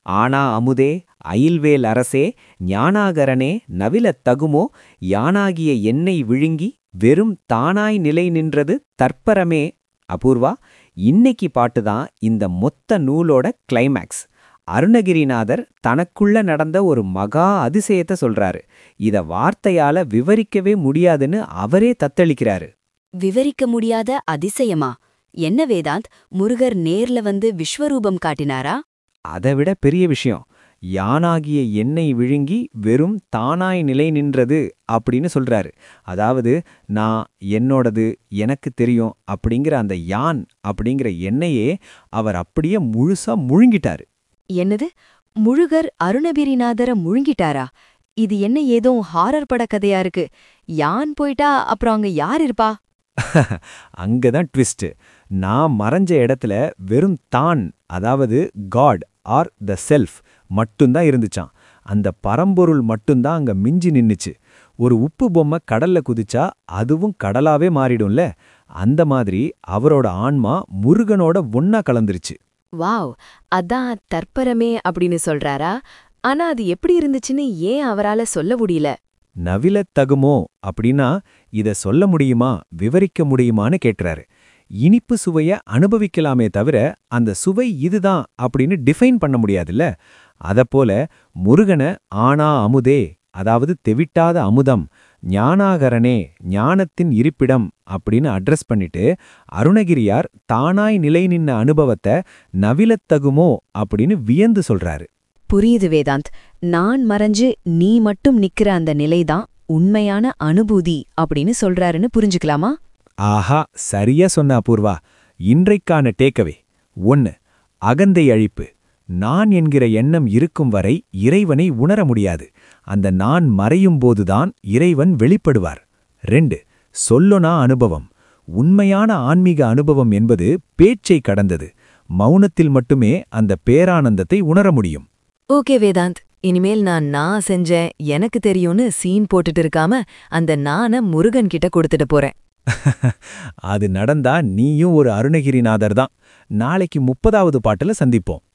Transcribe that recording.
ஆனா அமுதே அயில்வேல் அரசே ஞானாகரனே நவிலத் தகுமோ யானாகிய என்னை விழுங்கி வெறும் தானாய் நிலை நின்றது தற்பரமே அபூர்வா இன்னைக்கு பாட்டு தான் இந்த மொத்த நூலோட கிளைமேக்ஸ் அருணகிரிநாதர் தனக்குள்ள நடந்த ஒரு மகா அதிசயத்தை சொல்றாரு இத வார்த்தையால விவரிக்கவே முடியாதுன்னு அவரே தத்தளிக்கிறாரு விவரிக்க முடியாத அதிசயமா என்ன வேதாந்த் முருகர் நேர்ல வந்து விஸ்வரூபம் காட்டினாரா அதை விட பெரிய விஷயம் யானாகிய எண்ணெய் விழுங்கி வெறும் தானாய் நிலை நின்றது அப்படின்னு சொல்றாரு அதாவது நான் என்னோடது எனக்கு தெரியும் அப்படிங்கிற அந்த யான் அப்படிங்கிற எண்ணெயே அவர் அப்படியே முழுசா முழுங்கிட்டாரு என்னது முழுகர் அருணகிரிநாதர முழுங்கிட்டாரா இது என்ன ஏதோ ஹாரர் பட கதையா இருக்கு யான் போயிட்டா அப்புறம் அங்க யார் இருப்பா அங்கதான் ட்விஸ்ட் நான் மறைஞ்ச இடத்துல வெறும் தான் அதாவது காட் ஆர் த செல்ஃப் மட்டும்தான் இருந்துச்சான் அந்த பரம்பொருள் மட்டும்தான் அங்க மிஞ்சி நின்னுச்சு ஒரு உப்பு பொம்மை கடல்ல குதிச்சா அதுவும் கடலாவே மாறிடும்ல அந்த மாதிரி அவரோட ஆன்மா முருகனோட ஒன்னா கலந்துருச்சு வாவ் அதான் தற்பரமே அப்படின்னு சொல்றாரா ஆனா அது எப்படி இருந்துச்சுன்னு ஏன் அவரால சொல்ல முடியல நவிலத் தகுமோ அப்படின்னா இத சொல்ல முடியுமா விவரிக்க முடியுமான்னு கேட்கிறாரு இனிப்பு சுவைய அனுபவிக்கலாமே தவிர அந்த சுவை இதுதான் அப்படின்னு டிஃபைன் பண்ண முடியாதுல்ல அதப்போல முருகன ஆனா அமுதே அதாவது தெவிட்டாத அமுதம் ஞானாகரனே ஞானத்தின் இருப்பிடம் அப்படின்னு அட்ரஸ் பண்ணிட்டு அருணகிரியார் தானாய் நிலை நின்ன அனுபவத்தை நவிலத்தகுமோ அப்படின்னு வியந்து சொல்றாரு புரியுது வேதாந்த் நான் மறைஞ்சு நீ மட்டும் நிக்கிற அந்த நிலைதான் உண்மையான அனுபூதி அப்படின்னு சொல்றாருன்னு புரிஞ்சுக்கலாமா ஆஹா சரியா சொன்ன அபூர்வா இன்றைக்கான டேக்கவே ஒன்னு அகந்தை அழிப்பு நான் என்கிற எண்ணம் இருக்கும் வரை இறைவனை உணர முடியாது அந்த நான் மறையும் போதுதான் இறைவன் வெளிப்படுவார் ரெண்டு சொல்லொனா அனுபவம் உண்மையான ஆன்மீக அனுபவம் என்பது பேச்சை கடந்தது மௌனத்தில் மட்டுமே அந்த பேரானந்தத்தை உணர முடியும் ஓகே வேதாந்த் இனிமேல் நான் நான் செஞ்சேன் எனக்கு தெரியும்னு சீன் போட்டுட்டு இருக்காம அந்த நான முருகன் கிட்ட கொடுத்துட்டு போறேன் அது நடந்தா நீயும் ஒரு அருணகிரிநாதர் தான் நாளைக்கு முப்பதாவது பாட்டுல சந்திப்போம்